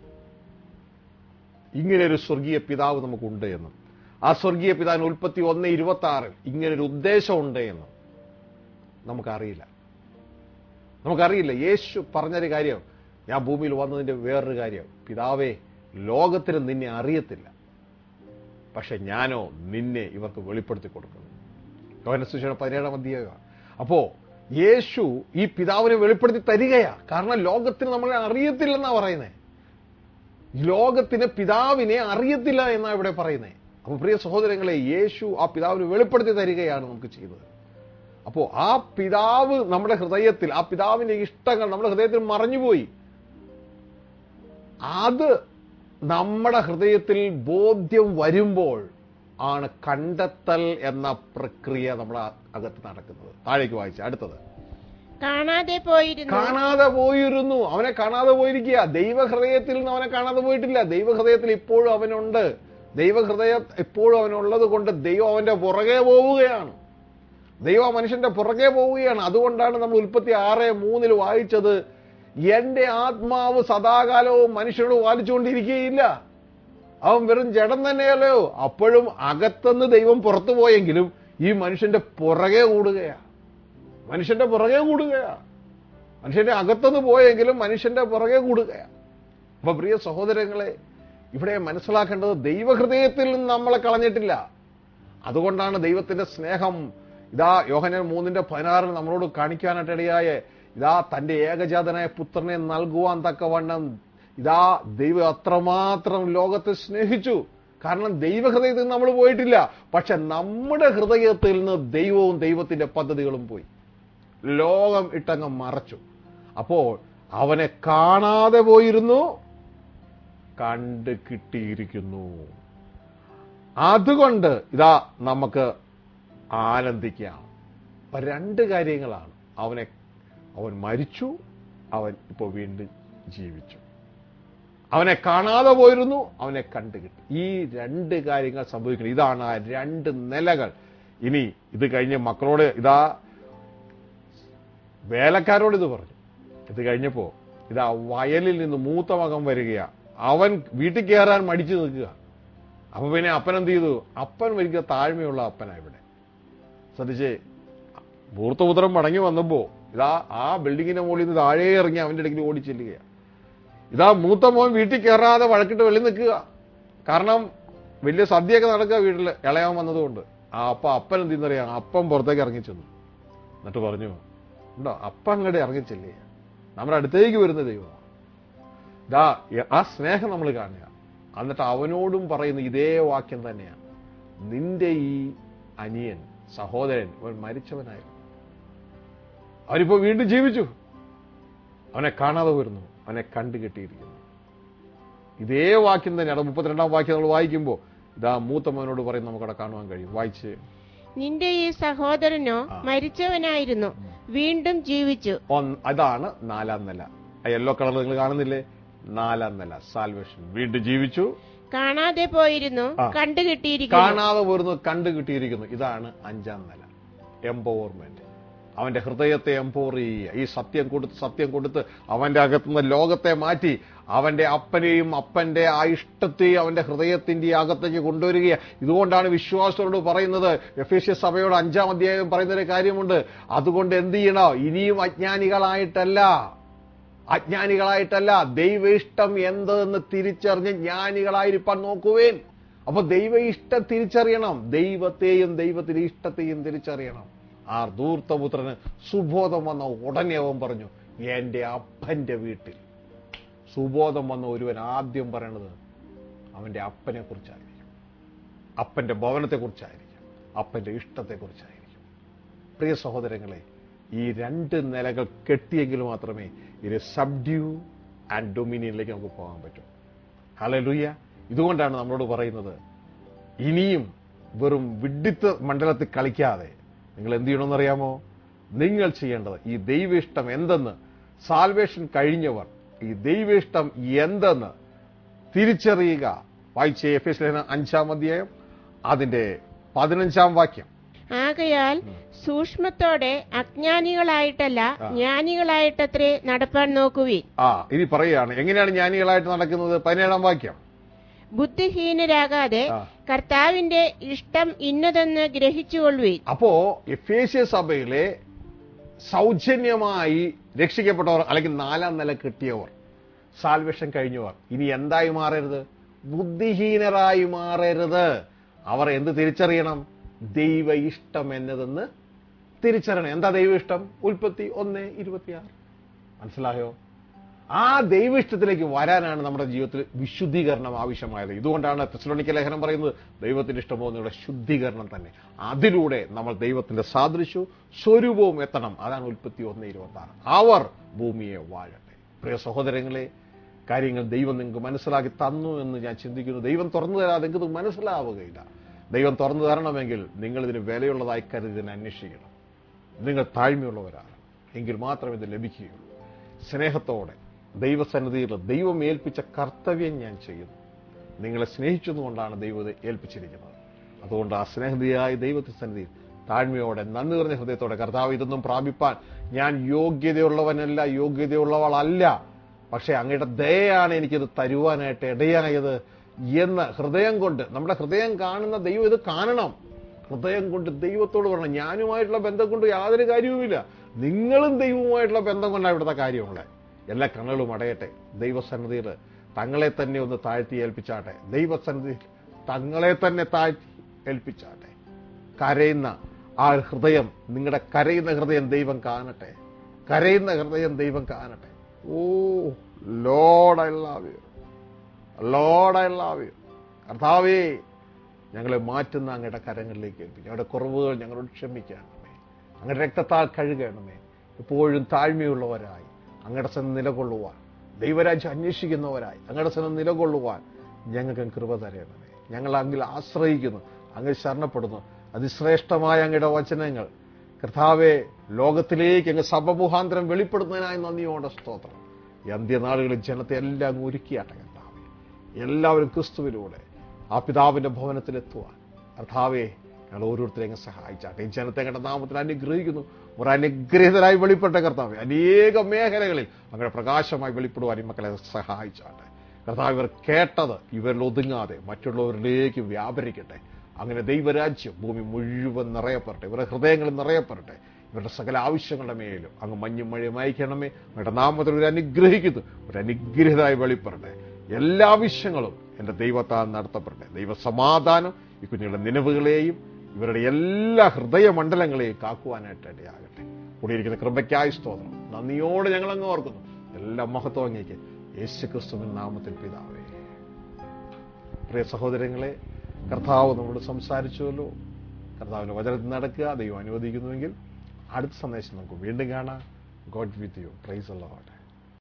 ഇങ്ങനെ ഒരു സ്വർഗീയ പിതാവ് നമുക്കുണ്ട് എന്നും ആ സ്വർഗീയ പിതാവിന് ഉൽപ്പത്തി ഒന്ന് ഇരുപത്തി ആറിൽ ഇങ്ങനെ ഒരു ഉദ്ദേശമുണ്ട് എന്നും നമുക്കറിയില്ല നമുക്കറിയില്ല യേശു പറഞ്ഞൊരു കാര്യം ഞാൻ ഭൂമിയിൽ വന്നതിന്റെ വേറൊരു കാര്യം പിതാവേ ലോകത്തിന് നിന്നെ അറിയത്തില്ല പക്ഷെ ഞാനോ നിന്നെ ഇവർക്ക് വെളിപ്പെടുത്തി കൊടുക്കുന്നു യോഹനസുശേഷം പതിനേഴാം അധ്യായമാണ് അപ്പോ യേശു ഈ പിതാവിനെ വെളിപ്പെടുത്തി തരികയാ കാരണം ലോകത്തിന് നമ്മളെ അറിയത്തില്ലെന്നാ പറയുന്നേ ലോകത്തിന് പിതാവിനെ അറിയത്തില്ല എന്നാ ഇവിടെ പറയുന്നേ അപ്പൊ പ്രിയ സഹോദരങ്ങളെ യേശു ആ പിതാവിനെ വെളിപ്പെടുത്തി തരികയാണ് നമുക്ക് ചെയ്തത് അപ്പോ ആ പിതാവ് നമ്മുടെ ഹൃദയത്തിൽ ആ പിതാവിന്റെ ഇഷ്ടങ്ങൾ നമ്മുടെ ഹൃദയത്തിൽ മറഞ്ഞുപോയി അത് നമ്മുടെ ഹൃദയത്തിൽ ബോധ്യം വരുമ്പോൾ ആണ് കണ്ടെത്തൽ എന്ന പ്രക്രിയ നമ്മുടെ അകത്ത് നടക്കുന്നത് താഴേക്ക് വായിച്ച അടുത്തത് കാണാതെ പോയിരുന്നു കാണാതെ പോയിരുന്നു അവനെ കാണാതെ പോയിരിക്കുക ദൈവഹൃദയത്തിൽ നിന്ന് അവനെ കാണാതെ പോയിട്ടില്ല ദൈവഹൃദയത്തിൽ ഇപ്പോഴും അവനുണ്ട് ദൈവഹൃദയ ഇപ്പോഴും അവനുള്ളത് കൊണ്ട് ദൈവം അവന്റെ പുറകെ പോവുകയാണ് ദൈവം മനുഷ്യന്റെ പുറകെ പോവുകയാണ് അതുകൊണ്ടാണ് നമ്മൾ ഉൽപ്പത്തി ആറ് മൂന്നിൽ വായിച്ചത് എന്റെ ആത്മാവ് സദാകാലവും മനുഷ്യനോട് വാദിച്ചുകൊണ്ടിരിക്കുകയില്ല അവൻ വെറും ജഡം തന്നെയല്ലോ അപ്പോഴും അകത്തുനിന്ന് ദൈവം പുറത്തു പോയെങ്കിലും ഈ മനുഷ്യന്റെ പുറകെ കൂടുകയാ മനുഷ്യന്റെ പുറകെ കൂടുകയാ മനുഷ്യന്റെ അകത്തുനിന്ന് പോയെങ്കിലും മനുഷ്യന്റെ പുറകെ കൂടുകയാ അപ്പൊ പ്രിയ സഹോദരങ്ങളെ ഇവിടെ മനസ്സിലാക്കേണ്ടത് ദൈവഹൃദയത്തിൽ നിന്ന് നമ്മളെ കളഞ്ഞിട്ടില്ല അതുകൊണ്ടാണ് ദൈവത്തിന്റെ സ്നേഹം ഇതാ യോഹനൻ മൂന്നിന്റെ പതിനാറിന് നമ്മളോട് കാണിക്കാനായിട്ട് ഇടയായ ഇതാ തന്റെ ഏകജാതനായ പുത്രനെ നൽകുവാൻ തക്കവണ്ണം ഇതാ ദൈവം അത്രമാത്രം ലോകത്തെ സ്നേഹിച്ചു കാരണം ദൈവഹൃദയത്തിൽ നിന്ന് നമ്മൾ പോയിട്ടില്ല പക്ഷെ നമ്മുടെ ഹൃദയത്തിൽ നിന്ന് ദൈവവും ദൈവത്തിന്റെ പദ്ധതികളും പോയി ലോകം ഇട്ടങ്ങ് മറച്ചു അപ്പോൾ അവനെ കാണാതെ പോയിരുന്നു കണ്ട് കിട്ടിയിരിക്കുന്നു അതുകൊണ്ട് ഇതാ നമുക്ക് ആനന്ദിക്കാം അപ്പൊ രണ്ട് കാര്യങ്ങളാണ് അവനെ അവൻ മരിച്ചു അവൻ ഇപ്പോൾ വീണ്ടും ജീവിച്ചു അവനെ കാണാതെ പോയിരുന്നു അവനെ കണ്ടു കിട്ടി ഈ രണ്ട് കാര്യങ്ങൾ സംഭവിക്കണം ഇതാണ് ആ രണ്ട് നിലകൾ ഇനി ഇത് കഴിഞ്ഞ് മക്കളോട് ഇതാ വേലക്കാരോട് ഇത് പറഞ്ഞു ഇത് കഴിഞ്ഞപ്പോ ഇതാ വയലിൽ നിന്ന് മൂത്ത മകൻ വരികയാ അവൻ വീട്ടിൽ കയറാൻ മടിച്ചു നിൽക്കുക അപ്പൊ പിന്നെ അപ്പൻ എന്ത് ചെയ്തു അപ്പൻ വരിക താഴ്മയുള്ള അപ്പനാ ഇവിടെ ശ്രദ്ധിച്ചേ ഭൂർത്തപുത്രം മടങ്ങി വന്നപ്പോ ഇതാ ആ ബിൽഡിങ്ങിന്റെ മുകളിൽ നിന്ന് താഴെ ഇറങ്ങി അവന്റെ ഇടയ്ക്ക് ഓടി ചെല്ലുകയാണ് ഇതാ മൂത്ത മോൻ വീട്ടിൽ കയറാതെ വഴക്കിട്ട് വെള്ളി നിൽക്കുക കാരണം വലിയ സദ്യയൊക്കെ നടക്കുക വീട്ടിൽ ഇളയാൻ വന്നതുകൊണ്ട് ആ അപ്പ അപ്പൻ എന്ത് ചെയ്യുന്നറിയാം അപ്പൻ പുറത്തേക്ക് ഇറങ്ങി ചെന്നു എന്നിട്ട് പറഞ്ഞു ഉണ്ടോ അപ്പൻ അങ്ങോട്ട് ഇറങ്ങി ചെല്ലുക നമ്മുടെ അടുത്തേക്ക് വരുന്ന ദൈവമാണ് ഇതാ ആ സ്നേഹം നമ്മൾ കാണുക എന്നിട്ട് അവനോടും പറയുന്ന ഇതേ വാക്യം തന്നെയാണ് നിന്റെ ഈ അനിയൻ സഹോദരൻ അവൻ മരിച്ചവനായിരുന്നു അവനിപ്പോ വീണ്ടും ജീവിച്ചു അവനെ കാണാതെ വരുന്നു അവനെ കണ്ടു കിട്ടിയിരിക്കുന്നു ഇതേ വാക്യം തന്നെയാണ് മുപ്പത്തിരണ്ടാം വാക്യം നമ്മൾ വായിക്കുമ്പോൾ ഇതാ മൂത്ത മോനോട് പറയും നമുക്കവിടെ കാണുവാൻ കഴിയും വായിച്ച് നിന്റെ ഈ സഹോദരനോ ആ. മരിച്ചവനായിരുന്നു വീണ്ടും ജീവിച്ചു ഒന്ന് അതാണ് നാലാം നില ആ യെല്ലോ കളർ നിങ്ങൾ കാണുന്നില്ലേ നാലാം നില സാൽവേഷൻ വീണ്ടും ജീവിച്ചു കാണാതെ പോയിരുന്നു ആ. കണ്ടുകിട്ടിയിരിക്കുന്നു കാണാതെ പോരുന്നു കണ്ടു കിട്ടിയിരിക്കുന്നു ഇതാണ് അഞ്ചാം നില എംപവർമെന്റ് അവന്റെ ഹൃദയത്തെ എംപവർ ചെയ്യുക ഈ സത്യം കൊടുത്ത് സത്യം കൊടുത്ത് അവന്റെ അകത്തുനിന്ന് ലോകത്തെ മാറ്റി അവന്റെ അപ്പനെയും അപ്പന്റെ ആ ഇഷ്ടത്തെയും അവന്റെ ഹൃദയത്തിന്റെ അകത്തേക്ക് കൊണ്ടുവരിക ഇതുകൊണ്ടാണ് വിശ്വാസത്തോട് പറയുന്നത് എഫ് എസ് സഭയോട് അഞ്ചാം അധ്യായം പറയുന്ന ഒരു കാര്യമുണ്ട് അതുകൊണ്ട് എന്ത് ചെയ്യണം ഇനിയും അജ്ഞാനികളായിട്ടല്ല അജ്ഞാനികളായിട്ടല്ല ദൈവ ഇഷ്ടം എന്തെന്ന് തിരിച്ചറിഞ്ഞ് ജ്ഞാനികളായിരിക്കാൻ നോക്കുവേൻ അപ്പൊ ദൈവ ഇഷ്ടം തിരിച്ചറിയണം ദൈവത്തെയും ദൈവത്തിന്റെ ഇഷ്ടത്തെയും തിരിച്ചറിയണം ആ ധൂർത്തപുത്രന് സുബോധം വന്ന ഉടനെ അവൻ പറഞ്ഞു എന്റെ അപ്പന്റെ വീട്ടിൽ സുബോധം വന്ന ഒരുവൻ ആദ്യം പറയണത് അവന്റെ അപ്പനെ കുറിച്ചായിരിക്കും അപ്പന്റെ ഭവനത്തെ കുറിച്ചായിരിക്കും അപ്പന്റെ ഇഷ്ടത്തെ കുറിച്ചായിരിക്കും പ്രിയ സഹോദരങ്ങളെ ഈ രണ്ട് നിലകൾ കെട്ടിയെങ്കിൽ മാത്രമേ ഇത് സബ്ഡ്യൂ ആൻഡ് ഡൊമിനിയനിലേക്ക് നമുക്ക് പോകാൻ പറ്റും ഹലലുയ്യ ഇതുകൊണ്ടാണ് നമ്മളോട് പറയുന്നത് ഇനിയും വെറും വിഡിത്ത മണ്ഡലത്തിൽ കളിക്കാതെ നിങ്ങൾ എന്ത് ചെയ്യണമെന്നറിയാമോ നിങ്ങൾ ചെയ്യേണ്ടത് ഈ ദൈവ ഇഷ്ടം എന്തെന്ന് സാൽവേഷൻ കഴിഞ്ഞവർ ഈ ദൈവ ഇഷ്ടം എന്തെന്ന് തിരിച്ചറിയുക വായിച്ച എഫ് എസ് ലേഖനം അഞ്ചാം അധ്യായം അതിന്റെ പതിനഞ്ചാം വാക്യം ആകയാൽ സൂക്ഷ്മത്തോടെ അജ്ഞാനികളായിട്ടല്ല ആ. ജ്ഞാനികളായിട്ടത്രേ നടപ്പാൻ നോക്കുവിൻ ആ ഇനി പറയുകയാണ് എങ്ങനെയാണ് ജ്ഞാനികളായിട്ട് നടക്കുന്നത് പതിനേഴാം വാക്യം ബുദ്ധിഹീനരാകാതെ ആ. കർത്താവിന്റെ ഇഷ്ടം ഇന്നതെന്ന് ഗ്രഹിച്ചുകൊള്ളുവിൻ അപ്പോ എഫേസ്യ സഭയിലെ സൗജന്യമായി രക്ഷിക്കപ്പെട്ടവർ അല്ലെങ്കിൽ നാലാം നില കിട്ടിയവർ സാൽവേഷൻ കഴിഞ്ഞവർ ഇനി എന്തായി മാറരുത് ബുദ്ധിഹീനരായി മാറരുത് അവർ എന്ത് തിരിച്ചറിയണം ദൈവ ഇഷ്ടം എന്നതെന്ന് തിരിച്ചറിയണം എന്താ ദൈവ ഇഷ്ടം ഉൽപ്പത്തി ഒന്ന് ഇരുപത്തിയാറ് മനസ്സിലായോ ആ ദൈവ ഇഷ്ടത്തിലേക്ക് വരാനാണ് നമ്മുടെ ജീവിതത്തിൽ വിശുദ്ധീകരണം ആവശ്യമായത് ഇതുകൊണ്ടാണ് തെസ്ലോണിക്ക ലേഖനം പറയുന്നത് ദൈവത്തിന്റെ ഇഷ്ടമോ നിങ്ങളുടെ ശുദ്ധീകരണം തന്നെ അതിലൂടെ നമ്മൾ ദൈവത്തിന്റെ സാദൃശ്യവും സ്വരൂപവും എത്തണം അതാണ് ഉൽപ്പത്തി ഒന്ന് ഇരുപത്തി ആറ് അവർ ഭൂമിയെ വാഴട്ടെ പ്രിയ സഹോദരങ്ങളെ കാര്യങ്ങൾ ദൈവം നിങ്ങൾക്ക് മനസ്സിലാക്കി തന്നു എന്ന് ഞാൻ ചിന്തിക്കുന്നു ദൈവം തുറന്നു തരാതെ നിങ്ങൾക്ക് ഇത് മനസ്സിലാവുകയില്ല ദൈവം തുറന്നു തരണമെങ്കിൽ നിങ്ങൾ ഇതിന് വിലയുള്ളതായി കരുതി ഇതിനെ അന്വേഷിക്കണം നിങ്ങൾ താഴ്മയുള്ളവരാണ് എങ്കിൽ മാത്രമേ ഇത് ലഭിക്കുകയുള്ളൂ സ്നേഹത്തോടെ ദൈവസന്നിധിയിൽ ദൈവം ഏൽപ്പിച്ച കർത്തവ്യം ഞാൻ ചെയ്യുന്നു നിങ്ങളെ സ്നേഹിച്ചതുകൊണ്ടാണ് ദൈവം ഇത് ഏൽപ്പിച്ചിരിക്കുന്നത് അതുകൊണ്ട് ആ സ്നേഹതയായ ദൈവത്തിന്റെ സന്നിധിയിൽ താഴ്മയോടെ നന്ദി നിറഞ്ഞ ഹൃദയത്തോടെ കർത്താവ് ഇതൊന്നും പ്രാപിപ്പാൻ ഞാൻ യോഗ്യതയുള്ളവനല്ല യോഗ്യതയുള്ളവളല്ല പക്ഷെ അങ്ങയുടെ ദയയാണ് എനിക്കിത് തരുവാനായിട്ട് ഇടയായത് എന്ന് ഹൃദയം കൊണ്ട് നമ്മുടെ ഹൃദയം കാണുന്ന ദൈവം ഇത് കാണണം ഹൃദയം കൊണ്ട് ദൈവത്തോട് പറയണം ഞാനുമായിട്ടുള്ള ബന്ധം കൊണ്ട് യാതൊരു കാര്യവുമില്ല നിങ്ങളും ദൈവവുമായിട്ടുള്ള ബന്ധം കൊണ്ടാണ് ഇവിടുത്തെ കാര്യമുള്ളത് എല്ലാ കണ്ണുകളും അടയട്ടെ ദൈവസന്നിധിയിൽ തങ്ങളെ തന്നെ ഒന്ന് താഴ്ത്തി ഏൽപ്പിച്ചാട്ടെ ദൈവസന്നിധിയിൽ തങ്ങളെ തന്നെ താഴ്ത്തി ഏൽപ്പിച്ചാട്ടെ കരയുന്ന ആ ഹൃദയം നിങ്ങളുടെ കരയുന്ന ഹൃദയം ദൈവം കാണട്ടെ കരയുന്ന ഹൃദയം ദൈവം കാണട്ടെ oh lord I love you lord I love you കർത്താവേ ഞങ്ങളെ മാറ്റുന്ന അങ്ങയുടെ കരങ്ങളിലേക്ക് ഏൽപ്പിക്കും ഞങ്ങളുടെ കുറവുകൾ ഞങ്ങളോട് ക്ഷമിക്കണമേ അങ്ങയുടെ രക്തത്താൽ കഴുകണമേ എപ്പോഴും താഴ്മയുള്ളവരായി അങ്ങയുടെ സ്ഥലം നിലകൊള്ളുവാൻ ദൈവരാജ്യം അന്വേഷിക്കുന്നവരായി അങ്ങയുടെ സ്ഥലം നിലകൊള്ളുവാൻ ഞങ്ങൾക്ക് കൃപ തരണമേ ഞങ്ങൾ അങ്ങിൽ ആശ്രയിക്കുന്നു അങ്ങ് ശരണപ്പെടുന്നു അതിശ്രേഷ്ഠമായ അങ്ങയുടെ വചനങ്ങൾ കർത്താവെ ലോകത്തിലേക്ക് അങ്ങ് സഭമുഖാന്തരം വെളിപ്പെടുത്തുന്നതിനായി നന്ദിയോടെ സ്തോത്രം ഈ അന്ത്യനാളുകളിൽ ജനത്തെ എല്ലാം അങ്ങ് ഒരുക്കിയാട്ടെ കർത്താവെ എല്ലാവരും ക്രിസ്തുവിലൂടെ ആ പിതാവിന്റെ ഭവനത്തിലെത്തുവാൻ കർത്താവെ ഞങ്ങൾ ഓരോരുത്തരെയും അങ്ങ് സഹായിച്ചാട്ടെ ഈ ജനത്തെ അങ്ങയുടെ നാമത്തിൽ അനുഗ്രഹിക്കുന്നു ഒരു അനുഗ്രഹീതരായി വെളിപ്പെട്ട കർത്താവെ അനേക മേഖലകളിൽ അങ്ങനെ പ്രകാശമായി വെളിപ്പെടുവാൻ ഈ മക്കളെ സഹായിച്ചാട്ടെ കർത്താവ് ഇവർ കേട്ടത് ഇവരിൽ ഒതുങ്ങാതെ മറ്റുള്ളവരിലേക്ക് വ്യാപരിക്കട്ടെ അങ്ങനെ ദൈവരാജ്യം ഭൂമി മുഴുവൻ നിറയപ്പെടട്ടെ ഇവരുടെ ഹൃദയങ്ങളിൽ നിറയപ്പെടട്ടെ ഇവരുടെ സകല ആവശ്യങ്ങളുടെ മേലും അങ്ങ് മഞ്ഞും മഴയും അയക്കണമേ അവരുടെ നാമത്തിൽ ഒരു അനുഗ്രഹിക്കുന്നു ഒരു അനുഗ്രഹിതരായി വെളിപ്പെടട്ടെ എല്ലാ ആവശ്യങ്ങളും എൻ്റെ ദൈവത്താൽ നടത്തപ്പെടട്ടെ ദൈവസമാധാനം ഈ കുഞ്ഞുങ്ങളുടെ നിലവുകളെയും ഇവരുടെ എല്ലാ ഹൃദയമണ്ഡലങ്ങളെയും കാക്കുവാനായിട്ട് ഇടയാകട്ടെ കൂടിയിരിക്കുന്ന കൃപയ്ക്കായി സ്തോത്രം നന്ദിയോടെ ഞങ്ങൾ അങ്ങ് ഓർക്കുന്നു എല്ലാ മഹത്വം അങ്ങേക്ക് യേശു ക്രിസ്തുവിൻ നാമത്തിൽ പിതാവേ പ്രിയ സഹോദരങ്ങളെ കർത്താവ് നമ്മളോട് സംസാരിച്ചുവല്ലോ കർത്താവിന്റെ വചനത്തിൽ നടക്കുക ദൈവം അനുവദിക്കുന്നുവെങ്കിൽ അടുത്ത സന്ദേശം നമുക്ക് വീണ്ടും കാണാം ഗോഡ് വിത്ത് യു പ്രൈസ് അല്ലാവട്ടെ